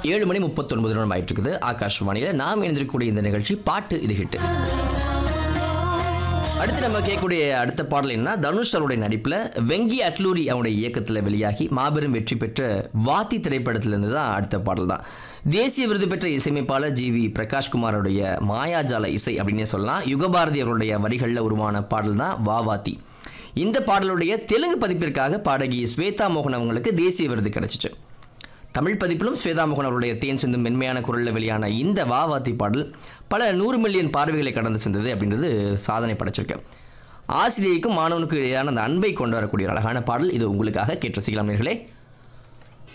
ஏழு மணி முப்பத்தொன்பது நிமிடம் ஆயிட்டு இருக்குது ஆகாஷ்வாணியில் நாம் இணைந்திருக்கக்கூடிய இந்த நிகழ்ச்சி பாட்டு இது ஹிட் அடுத்து நம்ம கேட்கக்கூடிய அடுத்த பாடல் என்ன தனுஷ் அவருடைய நடிப்பில் வெங்கி அட்லூரி அவருடைய இயக்கத்தில் வெளியாகி மாபெரும் வெற்றி பெற்ற வாத்தி திரைப்படத்திலிருந்து தான் அடுத்த பாடல் தான் தேசிய விருது பெற்ற இசையமைப்பாளர் ஜி வி பிரகாஷ்குமாரோடைய மாயாஜால இசை அப்படின்னே சொல்லலாம் யுகபாரதி அவருடைய வரிகளில் உருவான பாடல் தான் வாவாத்தி இந்த பாடலுடைய தெலுங்கு பதிப்பிற்காக பாடகி ஸ்வேதா மோகன் அவங்களுக்கு தேசிய விருது கிடைச்சிச்சு தமிழ் பதிப்பிலும் ஸ்வேதா மோகன் அவருடைய தேன் சிந்தும் மென்மையான குரலில் வெளியான இந்த வாவாத்தி பாடல் பல நூறு மில்லியன் பார்வைகளை கடந்து சென்றது அப்படின்றது சாதனை படைச்சிருக்கு ஆசிரியைக்கும் மாணவனுக்கும் இடையான அந்த அன்பை கொண்டு வரக்கூடிய ஒரு அழகான பாடல் இது உங்களுக்காக கேட்டு ரசிக்கலாம் நேர்களே